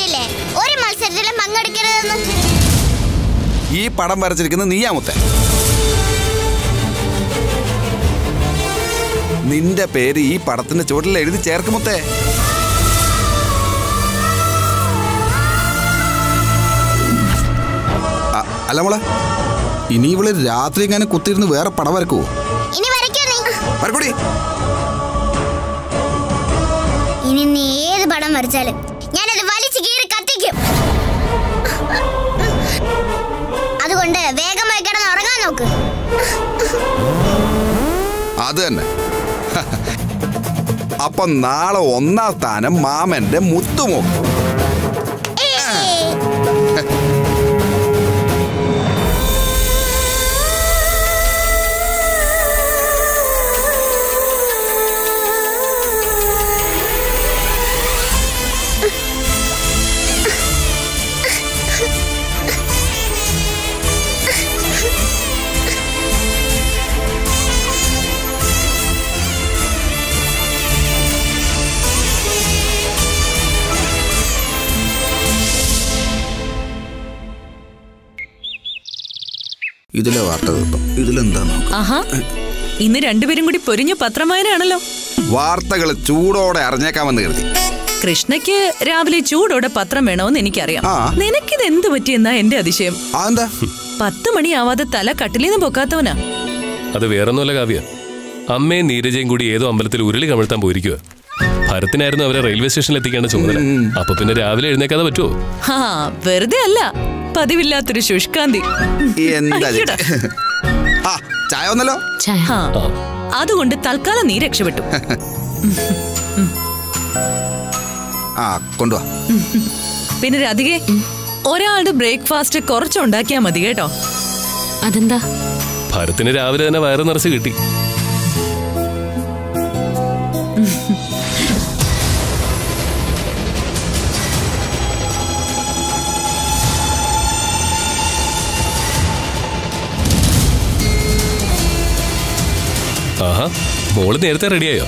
കേട്ടില്ലേ ഒരു മത്സരത്തിലും പങ്കെടുക്കരുതെന്ന് ഈ പടം വരച്ചിരിക്കുന്നത് നീയാ മുത്തേ നിന്റെ പേര് ഈ പടത്തിന്റെ ചുവട്ടിൽ എഴുതി ചേർക്ക് മുത്തേ അ- അല്ല മോളെ ഇനി ഇവള് രാത്രി ഇങ്ങനെ കുത്തിയിരുന്ന് വേറെ പടം വരക്കുവോ ഇനി വരയ്ക്കോ നീ വരക്കൂടി ഇനി നീ ഏത് പടം വരച്ചാലും ഞാനത് വലിച്ചു കീറി കത്തിക്കും അതുകൊണ്ട് വേഗമായി കിടന്ന് ഉറങ്ങാൻ നോക്ക് അത് തന്നെ അപ്പൊ നാളെ ഒന്നാം സ്ഥാനം മാമന്റെ മുത്തുമോക്ക് ഏയ്. ഇതിലെ വാർത്ത കിട്ടും ഇതിലെന്താ നോക്കാം ആഹാ ഇന്ന് രണ്ടുപേരും കൂടി പൊരിഞ്ഞ പത്രം വായനയാണല്ലോ വാർത്തകൾ ചൂടോടെ അറിഞ്ഞേക്കാമെന്ന് കരുതി കൃഷ്ണയ്ക്ക് രാവിലെ ചൂടോടെ പത്രം വേണമെന്ന് എനിക്കറിയാം ആ. നിനക്കിത് എന്ത് പറ്റിയെന്നാ എന്റെ അതിശയം അതെന്താ പത്ത് മണിയാവാതെ തല കട്ടിലിന്ന് പൊക്കാത്തവനാ അത് വേറൊന്നുമല്ല കാവ്യ അമ്മയും നീരജയും കൂടി ഏതോ അമ്പലത്തിൽ ഉരുളി കമിഴ്ത്താൻ പോയിരിക്കുക ഭരത്തിനായിരുന്നു അവരെ റെയിൽവേ സ്റ്റേഷനിൽ എത്തിക്കേണ്ട ചുമതല അപ്പൊ പിന്നെ രാവിലെ എഴുന്നേക്കാതെ പറ്റുമോ ഹാ വെറുതെ അല്ല പതിവില്ലാത്തൊരു ശുഷ്കാന്തി എന്താ അയ്യടാ. ആ ചായ വന്നല്ലോ ചായ ഹാ അതുകൊണ്ട് തൽക്കാലം നീ രക്ഷപ്പെട്ടു ആ കൊണ്ടുവാ പിന്നെ രാധികെ ഒരാളുടെ ബ്രേക്ക്ഫാസ്റ്റ് കുറച്ചുണ്ടാക്കിയാ മതി കേട്ടോ അതെന്താ ഭരത്തിന് രാവിലെ തന്നെ വയറ് നിറച്ച് കിട്ടി ആഹാ മോള് നേരത്തെ റെഡിയായോ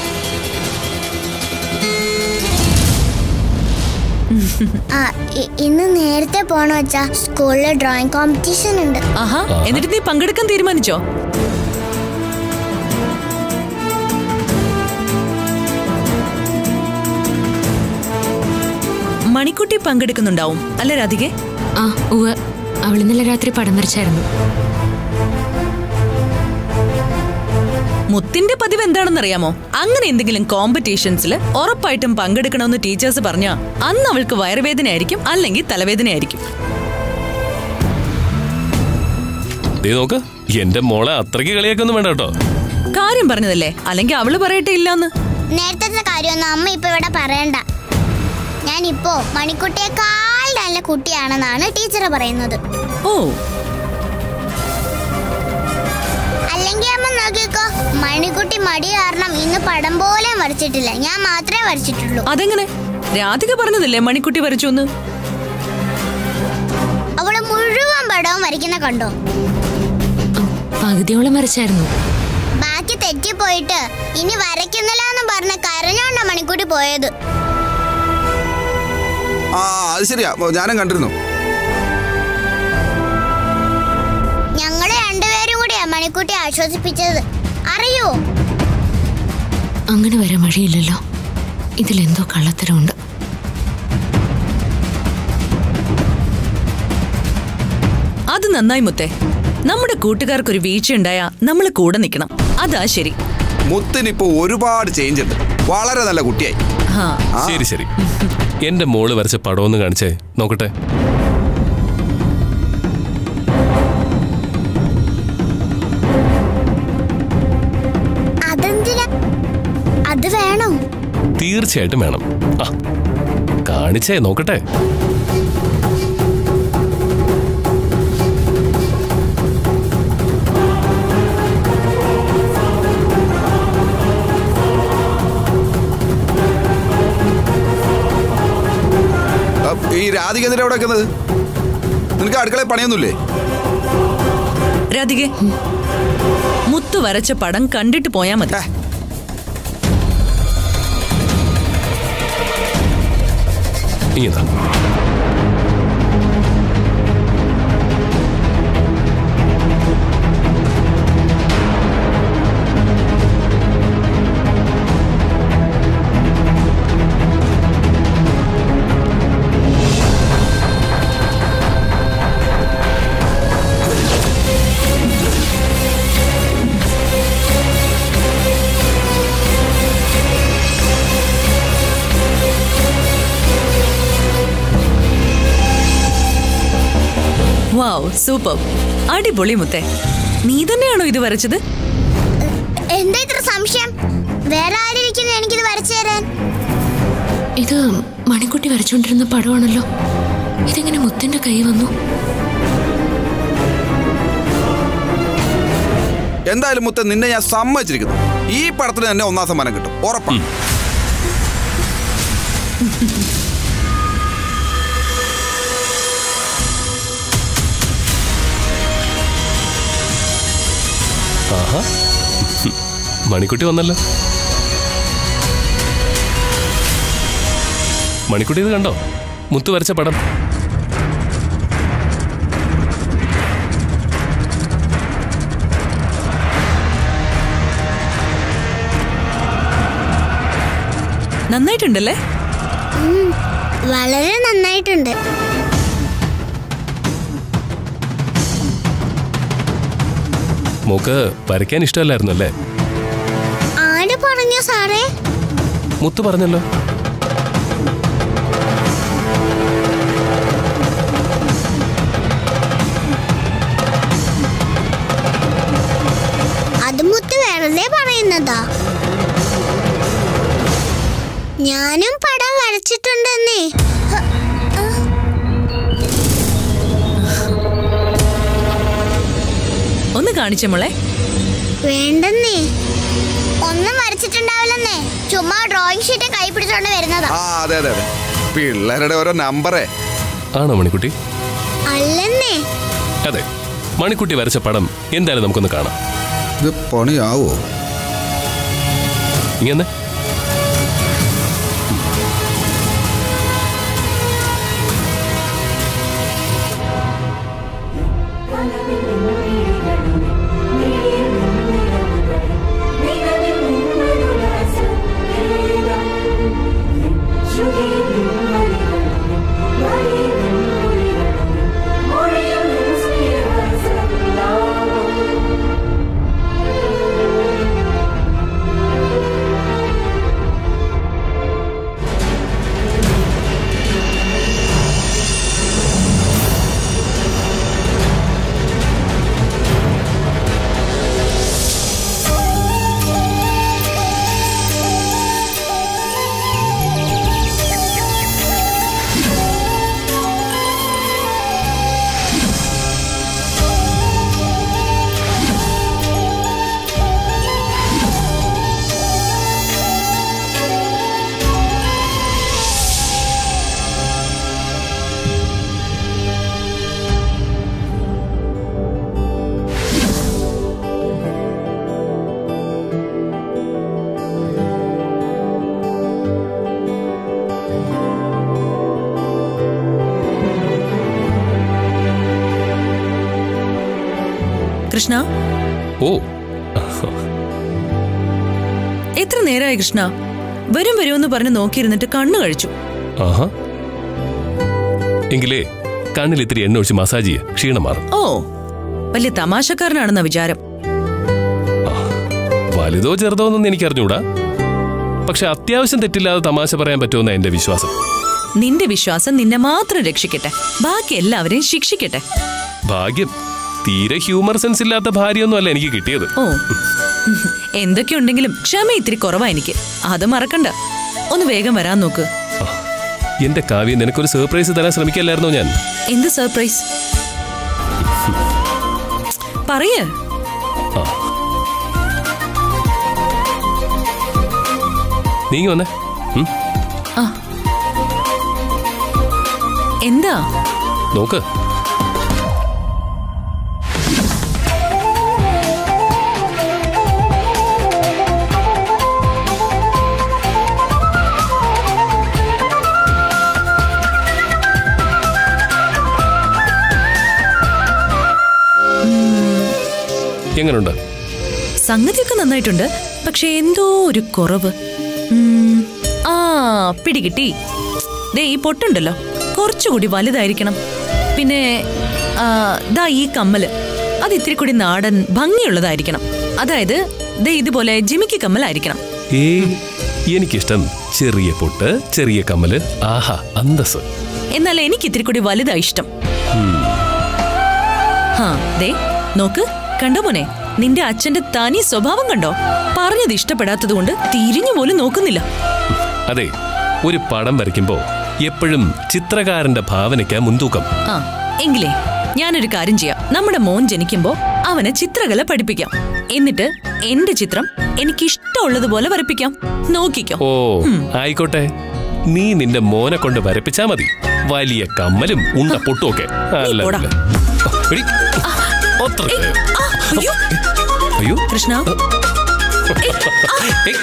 ആ ഇ- ഇന്ന് നേരത്തെ പോണോ വെച്ചാ സ്കൂളിൽ ഡ്രോയിങ് കോമ്പറ്റീഷൻ ഉണ്ട് ആഹാ എന്നിട്ട് നീ പങ്കെടുക്കാൻ തീരുമാനിച്ചോ മണിക്കുട്ടി പങ്കെടുക്കുന്നുണ്ടാവും അല്ലേ രാധികെ ആ ഉവ്വ് അവൾ ഇന്നലെ രാത്രി പടം വരച്ചായിരുന്നു മുത്തിന്റെ പതിവ് എന്താണെന്നറിയാമോ അങ്ങനെ എന്തെങ്കിലും കോമ്പറ്റീഷൻസിൽ ഉറപ്പായിട്ടും പങ്കെടുക്കണമെന്ന് ടീച്ചേഴ്സ് പറഞ്ഞാ അന്ന് അവൾക്ക് വയറുവേദനയായിരിക്കും അല്ലെങ്കിൽ തലവേദനയായിരിക്കും ദേ നോക്ക് എന്റെ മോളെ അത്രയ്ക്ക് കളിയാക്കൊന്നും വേണ്ട കേട്ടോ കാര്യം പറഞ്ഞതല്ലേ അല്ലെങ്കിൽ അവള് പറയട്ടെ ഇല്ലാന്ന് നേരത്തെ കാര്യമൊന്നും അമ്മ ഇപ്പൊ ഇവിടെ പറയണ്ട ഞാൻ ഇപ്പോ മണിക്കുട്ടിയേക്കാൾ നല്ല കുട്ടിയാണെന്നാണ് ടീച്ചർ പറയുന്നത് ഓ അല്ലെങ്കിൽ അമ്മ നോക്കിക്കോ മണിക്കുട്ടി മടി കാരണം ഇന്ന് പടം പോലും വരച്ചിട്ടില്ല ഞാൻ മാത്രമേ വരച്ചിട്ടുള്ളൂ അതെങ്ങനെ രാധിക പറഞ്ഞതല്ലേ മണിക്കുട്ടി വരച്ചു എന്ന് അവള് മുഴുവൻ പടവും വരയ്ക്കുന്ന കണ്ടോ പകുതിയോളം വരച്ചായിരുന്നു ബാക്കി തെറ്റിപ്പോയിട്ട് ഇനി വരയ്ക്കുന്നില്ല എന്ന് പറഞ്ഞ് കരഞ്ഞോണ്ട മണിക്കൂട്ടി പോയത് ആ അത് ശരിയാ ഓ, ഞാനും കണ്ടിരുന്നു ഞങ്ങള് രണ്ടുപേരും കൂടിയാ മണിക്കൂട്ടി ആശ്വസിപ്പിച്ചത് അറിയോ അങ്ങനെ വരാൻ വഴിയില്ലല്ലോ ഇതിലെന്തോ കള്ളത്തരമുണ്ട് അത് നന്നായി മുത്തേ നമ്മുടെ കൂട്ടുകാർക്കൊരു വീഴ്ചയുണ്ടായാ നമ്മൾ കൂടെ നിൽക്കണം അതാ ശരി മുത്തിനിപ്പോ ഒരുപാട് ചേഞ്ച് ഉണ്ട് വളരെ നല്ല കുട്ടിയായി ഹാ ശരി ശരി എന്റെ മോള് വരച്ച പടമൊന്ന് കാണിച്ചേ നോക്കട്ടെ അതെന്തിനാ അത് വേണോ തീർച്ചയായിട്ടും വേണം ആ കാണിച്ചേ നോക്കട്ടെ ആ, ഈ രാധിക എന്തിനാ അവിടെ വെക്കുന്നത് നിനക്ക് അടുക്കളയിൽ പണിയൊന്നുമില്ലേ രാധികെ മുത്തു വരച്ച പടം കണ്ടിട്ട് പോയാ മതി ഏ, ഇങ്ങതാ വാവ് സൂപ്പർ അടിപൊളി മുത്തേ നീ തന്നെയാണോ ഇത് വരച്ചത് എന്താ ഇത്ര സംശയം വേറെ ആരിയ്ക്കുന്നു എനിക്കിത് വരച്ചു തരാൻ ഇത് മണിക്കുട്ടി വരച്ചുകൊണ്ടിരുന്ന പടമാണല്ലോ ഇതെങ്ങനെ മുത്തിന്റെ കൈ വന്നു എന്തായാലും മുത്ത നിന്നെ ഞാൻ സമ്മതിച്ചിരിക്കുന്നു ഈ പടത്തിന് തന്നെ ഒന്നാം സമ്മാനം കിട്ടും ഉറപ്പാണ് ആഹാ മണിക്കുട്ടി വന്നല്ലോ മണിക്കുട്ടി ഇത് കണ്ടോ മുത്ത് വരച്ച പടം നന്നായിട്ടുണ്ടല്ലേ വളരെ നന്നായിട്ടുണ്ട് മോക്ക് വരയ്ക്കാൻ ഇഷ്ടമല്ലായിരുന്നു അല്ലേ ആര് പറഞ്ഞു സാറേ മുത്ത് പറഞ്ഞല്ലോ അത് മുത്ത് വെറുതെ പറയുന്നതാ ഞാനും പടം വരച്ചിട്ടുണ്ടെന്നേ ഹ, ഒന്ന് കാണിച്ചേ മോളെ വേണ്ടെന്നേ ഒന്നും വരച്ചിട്ടുണ്ടാവില്ലെന്നേ ചുമ്മാ ഡ്രോയിങ് ഷീറ്റ് കൈ പിടിച്ചോണ്ട് വരുന്നതാ ആ അതെ അതെ അതെ പിള്ളേരുടെ ഓരോ നമ്പറേ ആണോ മണിക്കുട്ടി അല്ലെന്നേ അതെ മണിക്കുട്ടി വരച്ച പടം എന്തായാലും നമുക്കൊന്ന് കാണാം ഇത് പണിയാവോ ഇങ്ങനെ കൃഷ്ണ ഓ എത്ര നേരമായി കൃഷ്ണ വരും വരുമെന്ന് പറഞ്ഞ് നോക്കിയിരുന്നിട്ട് കണ്ണു കഴിച്ചു ആഹാ എങ്കിലേ കണ്ണിൽ ഇത്തിരി എണ്ണ ഒഴിച്ച് മസാജ് ചെയ്യുക ക്ഷീണം മാറും ഓ വലിയ തമാശക്കാരനാണെന്ന വിചാരം വലുതോ ചെറുതോ എന്നൊന്നും എനിക്ക് അറിഞ്ഞൂടാ പക്ഷെ അത്യാവശ്യം തെറ്റില്ലാതെ തമാശ പറയാൻ പറ്റുമെന്ന എന്റെ വിശ്വാസം നിന്റെ വിശ്വാസം നിന്നെ മാത്രം രക്ഷിക്കട്ടെ ബാക്കി എല്ലാവരെയും ശിക്ഷിക്കട്ടെ ഭാഗ്യം തീരെ ഹ്യൂമർ സെൻസ് ഇല്ലാത്ത ഭാര്യയൊന്നും അല്ല എനിക്ക് കിട്ടിയത് ഓ എന്തൊക്കെയുണ്ടെങ്കിലും ക്ഷമ ഇത്തിരി കുറവാ എനിക്ക് അത് മറക്കണ്ട ഒന്ന് വേഗം വരാൻ നോക്ക് ആ, എന്റെ കാവ്യം നിനക്കൊരു സർപ്രൈസ് തരാൻ ശ്രമിക്കല്ലായിരുന്നോ ഞാൻ എന്ത് സർപ്രൈസ് പറയ് നീങ്ങി വന്നേ ഉം, എന്താ നോക്ക് എങ്ങനുണ്ട് സംഗതിയൊക്കെ നന്നായിട്ടുണ്ട് പക്ഷെ എന്തോ ഒരു കുറവ് ഉം, ആ പിടികിട്ടി ദേ ഈ പൊട്ടുണ്ടല്ലോ കുറച്ചുകൂടി വലുതായിരിക്കണം പിന്നെ ആ, ദാ ഈ കമ്മല് അത് ഇത്തിരി കൂടി നാടൻ ഭംഗിയുള്ളതായിരിക്കണം അതായത് ദേ ഇതുപോലെ ജിമിക്ക് കമ്മലായിരിക്കണം ഏ എനിക്കിഷ്ടം ചെറിയ പൊട്ട് ചെറിയ കമ്മല് ആഹാ അന്തസ് എന്നാൽ എനിക്ക് ഇത്തിരി കൂടി വലുതാ ഇഷ്ടം ഹാ ദേ നോക്ക് കണ്ടോ മോനെ നിന്റെ അച്ഛന്റെ തനി സ്വഭാവം കണ്ടോ പറഞ്ഞത് ഇഷ്ടപ്പെടാത്തത് കൊണ്ട് തിരിഞ്ഞു പോലും നോക്കുന്നില്ല അതെ ഒരു പടം വരയ്ക്കുമ്പോ എപ്പോഴും ചിത്രകാരന്റെ ഭാവനയ്ക്ക് മുൻതൂക്കം ആ എങ്കിലേ ഞാനൊരു കാര്യം ചെയ്യാം നമ്മുടെ മോൻ ജനിക്കുമ്പോ അവനെ ചിത്രകല പഠിപ്പിക്കാം എന്നിട്ട് എന്റെ ചിത്രം എനിക്ക് ഇഷ്ടമുള്ളതുപോലെ വരപ്പിക്കാം നോക്കിക്കോ ഓ ആയിക്കോട്ടെ നീ നിന്റെ മോനെ കൊണ്ട് വരപ്പിച്ചാ മതി വലിയ കമ്മലും ഉണ്ട പൊട്ടും ഒക്കെ അല്ല പോടാ. അല്ല. എടി, അത്രയ്ക്ക്. ആ, അയ്യോ, അയ്യോ കൃഷ്ണ ഏയ്.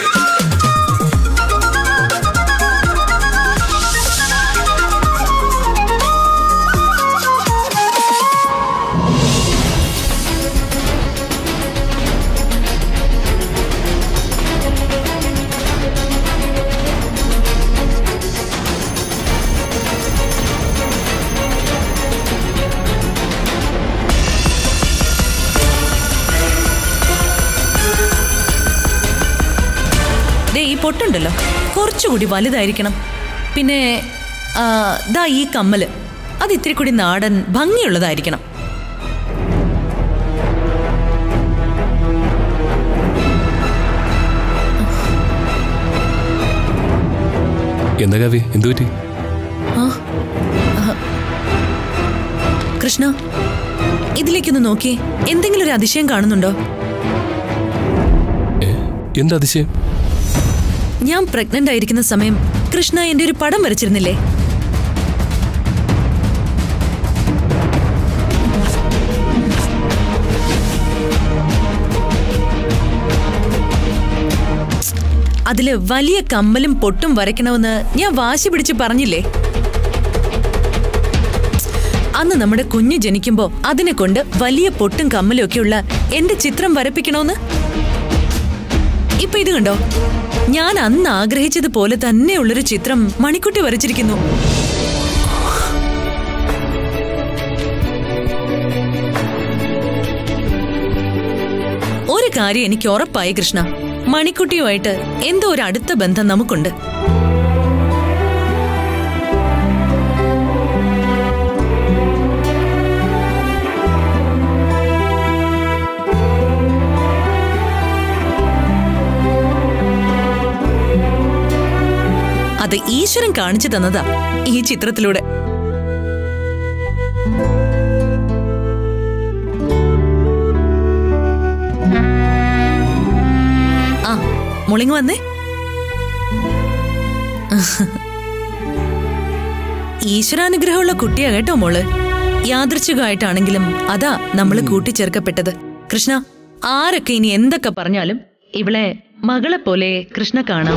ദേ ഈ പൊട്ടുണ്ടല്ലോ കുറച്ചുകൂടി വലുതായിരിക്കണം പിന്നെ ആ, ദാ ഈ കമ്മല് അത് ഇത്തിരി കൂടി നാടൻ ഭംഗിയുള്ളതായിരിക്കണം എന്താ കവി എന്തു പറ്റി കൃഷ്ണ ഇതിലേക്കൊന്ന് നോക്കിയേ എന്തെങ്കിലും ഒരു അതിശയം കാണുന്നുണ്ടോ ഏ, എന്താ അതിശയം ഞാൻ പ്രഗ്നന്റ് ആയിരിക്കുന്ന സമയം കൃഷ്ണ എന്റെ ഒരു പടം വരച്ചിരുന്നില്ലേ അതില് വലിയ കമ്മലും പൊട്ടും വരയ്ക്കണമെന്ന് ഞാൻ വാശി പിടിച്ച് പറഞ്ഞില്ലേ അന്ന് നമ്മുടെ കുഞ്ഞ് ജനിക്കുമ്പോ അതിനെ കൊണ്ട് വലിയ പൊട്ടും കമ്മലും ഒക്കെയുള്ള എന്റെ ചിത്രം വരപ്പിക്കണമെന്ന് ഇപ്പൊ ഇത് കണ്ടോ ഞാൻ അന്ന് ആഗ്രഹിച്ചതുപോലെ തന്നെയുള്ളൊരു ചിത്രം മണിക്കുട്ടി വരച്ചിരിക്കുന്നു ഒരു കാര്യം എനിക്ക് ഉറപ്പായി കൃഷ്ണ മണിക്കുട്ടിയുമായിട്ട് എന്തോ ഒരു അടുത്ത ബന്ധം നമുക്കുണ്ട് അത് ഈശ്വരൻ കാണിച്ചു തന്നതാ ഈ ചിത്രത്തിലൂടെ ആ മുളിങ് വന്നേ ഈശ്വരാനുഗ്രഹമുള്ള കുട്ടിയാ കേട്ടോ മോള് യാദൃച്ഛികമായിട്ടാണെങ്കിലും അതാ നമ്മൾ കൂട്ടിച്ചേർക്കപ്പെട്ടത് കൃഷ്ണ ആരൊക്കെ ഇനി എന്തൊക്കെ പറഞ്ഞാലും ഇവളെ മകളെ പോലെ കൃഷ്ണ കാണാം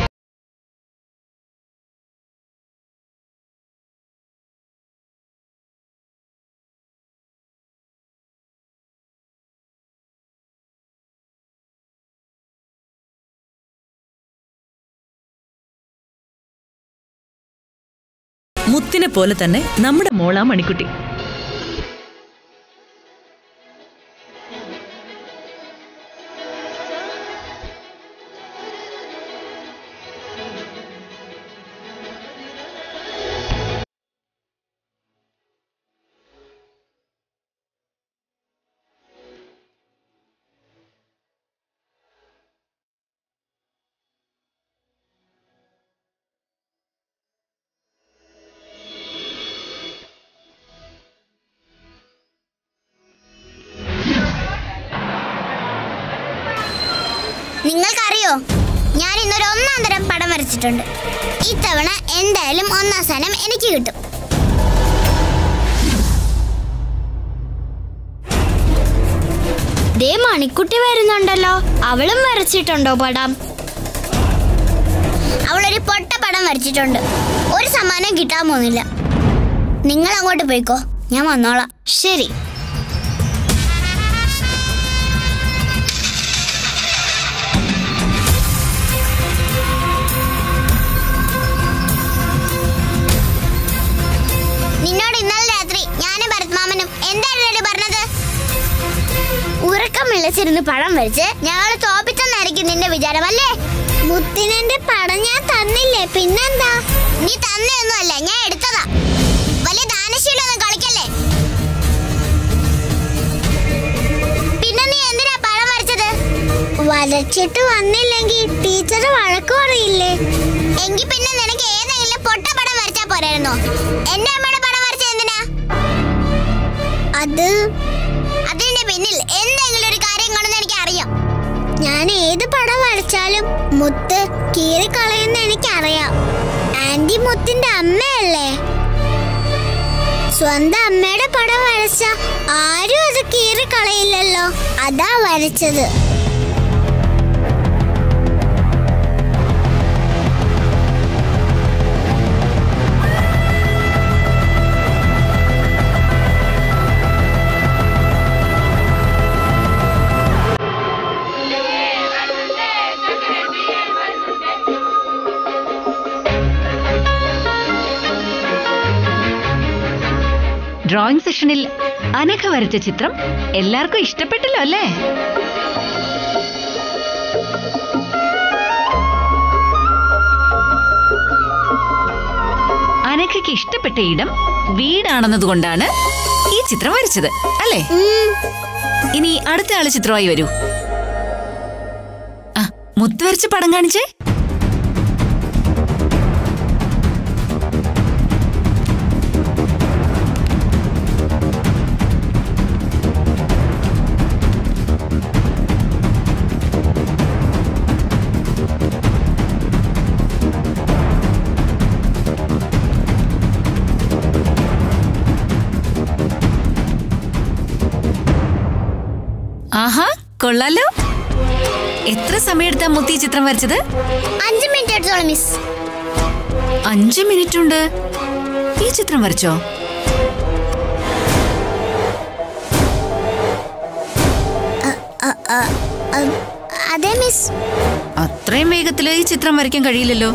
മുത്തിനെ പോലെ തന്നെ നമ്മുടെ മോളാ മണിക്കുട്ടി നിങ്ങൾക്കറിയോ ഞാൻ ഇന്നൊരു ഒന്നാം തരം പടം വരച്ചിട്ടുണ്ട് ഇത്തവണ എന്തായാലും ഒന്നാം സ്ഥാനം എനിക്ക് കിട്ടും ദേ മണിക്കുട്ടി വരുന്നുണ്ടല്ലോ അവളും വരച്ചിട്ടുണ്ടോ പടം അവളൊരു പൊട്ട പടം വരച്ചിട്ടുണ്ട് ഒരു സമ്മാനം കിട്ടാൻ പോകുന്നില്ല നിങ്ങൾ അങ്ങോട്ട് പോയിക്കോ ഞാൻ വന്നോളാം ശരി നിന്നോട് ഇന്നലെ രാത്രി ഞാനും ഭരത്മാമനും എന്തായിരുന്നു പറഞ്ഞത് ഉറക്കം വിളിച്ചിരുന്ന് പഴം വരച്ച് ഞങ്ങൾ തോപ്പിച്ചെന്നായിരിക്കും നിന്റെ വിചാരം അല്ലേ മുത്തിനെന്റെ പടം ഞാൻ തന്നില്ലേ പിന്നെന്താ നീ തന്നെയൊന്നുമല്ല ഞാൻ എടുത്തതാ വലിയ ദാനശീലൊന്നും കളിക്കല്ലേ പിന്നെ നീ എന്തിനാ പഴം വരച്ചത് വരച്ചിട്ട് വന്നില്ലെങ്കിൽ ടീച്ചർ വഴക്ക് പറയില്ലേ എങ്കിൽ പിന്നെ നിനക്ക് ഏതെങ്കിലും പൊട്ട പടം വരച്ചാ പോരായിരുന്നോ എന്റെ അമ്മയുടെ പടം വരച്ച എന്തിനാ അത് അതിന്റെ പിന്നിൽ എന്തെങ്കിലും ഒരു കാര്യം കൊണ്ടെന്ന് എനിക്ക് അറിയാം ഞാൻ ഏത് പടം വരച്ചാലും മുത്ത് കീറിക്കളയുന്ന എനിക്കറിയാം ആന്റി മുത്തിന്റെ അമ്മയല്ലേ സ്വന്തം അമ്മയുടെ പടം വരച്ച ആരും അത് കീറിക്കളയില്ലല്ലോ അതാ വരച്ചത് ഡ്രോയിങ് സെഷനിൽ അനഘ വരച്ച ചിത്രം എല്ലാവർക്കും ഇഷ്ടപ്പെട്ടല്ലോ അല്ലേ അനഘയ്ക്ക് ഇഷ്ടപ്പെട്ട ഇടം വീടാണെന്നതുകൊണ്ടാണ് ഈ ചിത്രം വരച്ചത് അല്ലേ ഇനി അടുത്ത ആള് ചിത്രമായി വരൂ ആ മുത്ത് വരച്ച പടം കാണിച്ചേ ആഹാ കൊള്ളാലോ എത്ര സമയമെടുത്താ മുത്തി ഈ ചിത്രം വരച്ചത് അഞ്ച് മിനിറ്റ് എടുത്തോളൂ മിസ് അഞ്ചു മിനിറ്റ് ഉണ്ട് ഈ ചിത്രം വരച്ചോ അതെ മിസ് അത്രയും വേഗത്തില് ഈ ചിത്രം വരയ്ക്കാൻ കഴിയില്ലല്ലോ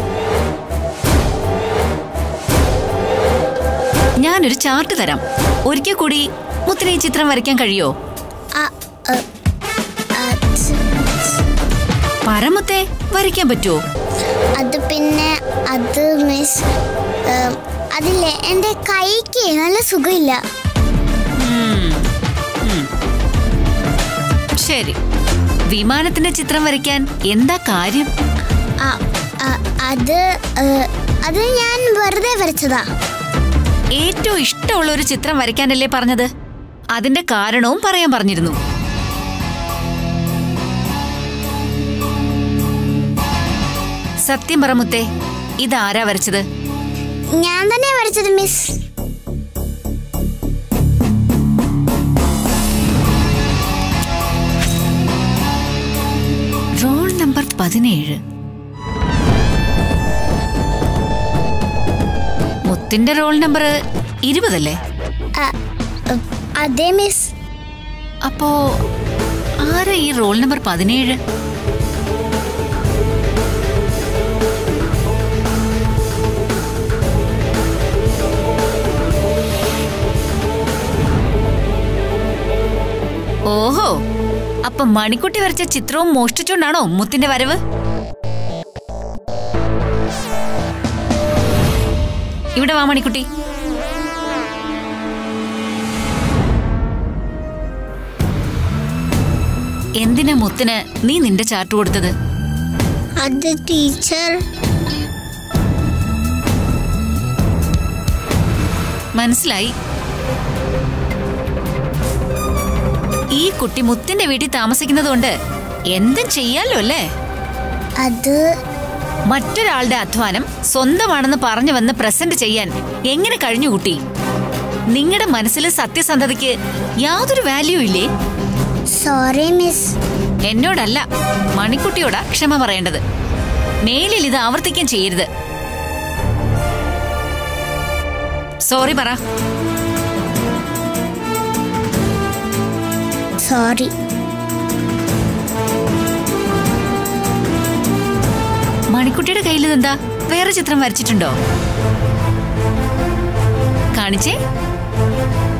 ഞാനൊരു ചാർട്ട് തരാം ഒരിക്കൽ കൂടി മുത്തിനെ ഈ ചിത്രം വരയ്ക്കാൻ കഴിയോ ആ, അ, അത് പരമുത്തെ വരയ്ക്കാൻ പറ്റുമോ അത് പിന്നെ അത് മിസ് ഏം, അതില്ലേ എൻ്റെ കൈക്ക് നല്ല സുഖമില്ല ശരി വിമാനത്തിന്റെ ചിത്രം വരയ്ക്കാൻ എന്താ കാര്യം ആ, ആ, അത് ഏ, അത് ഞാൻ വെറുതെ വരച്ചതാ ഏറ്റവും ഇഷ്ടമുള്ള ഒരു ചിത്രം വരയ്ക്കാനല്ലേ പറഞ്ഞത് അതിന്റെ കാരണവും പറയാൻ പറഞ്ഞിരുന്നു സത്യം പറ മുത്തേ ഇതാരാ വരച്ചത് ഞാൻ തന്നെ വരച്ചത് മിസ് റോൾ നമ്പർ പതിനേഴ് മുത്തിന്റെ റോൾ നമ്പർ ഇരുപതല്ലേ ആ, ഉ, അതെ മിസ് അപ്പോ ആരാ ഈ റോൾ നമ്പർ പതിനേഴ് ഓഹോ അപ്പൊ മണിക്കുട്ടി വരച്ച ചിത്രവും മോഷ്ടിച്ചോണ്ടാണോ മുത്തിന്റെ വരവ് ഇവിടെ വാ മണിക്കുട്ടി എന്തിനാ മുത്തിന് നീ നിന്റെ ചാർട്ട് കൊടുത്തത് അത് ടീച്ചർ മനസ്സിലായി ഈ കുട്ടി മുത്തിന്റെ വീട്ടിൽ താമസിക്കുന്നതുകൊണ്ട് എന്തും ചെയ്യാലോ അല്ലേ അത് മറ്റൊരാളുടെ അധ്വാനം സ്വന്തമാണെന്ന് പറഞ്ഞു വന്ന് പ്രസന്റ് ചെയ്യാൻ എങ്ങനെ കഴിഞ്ഞു കുട്ടി നിങ്ങളുടെ മനസ്സിൽ സത്യസന്ധതയ്ക്ക് യാതൊരു വാല്യൂ ഇല്ലേ സോറി മിസ് എന്നോടല്ല മണിക്കുട്ടിയോടാ ക്ഷമ പറയേണ്ടത് മേലിൽ ഇത് ആവർത്തിക്കാൻ ചെയ്യരുത് സോറി പറ സോറി മണിക്കുട്ടിയുടെ കയ്യിൽ ഇതെന്താ വേറെ ചിത്രം വരച്ചിട്ടുണ്ടോ കാണിച്ചേ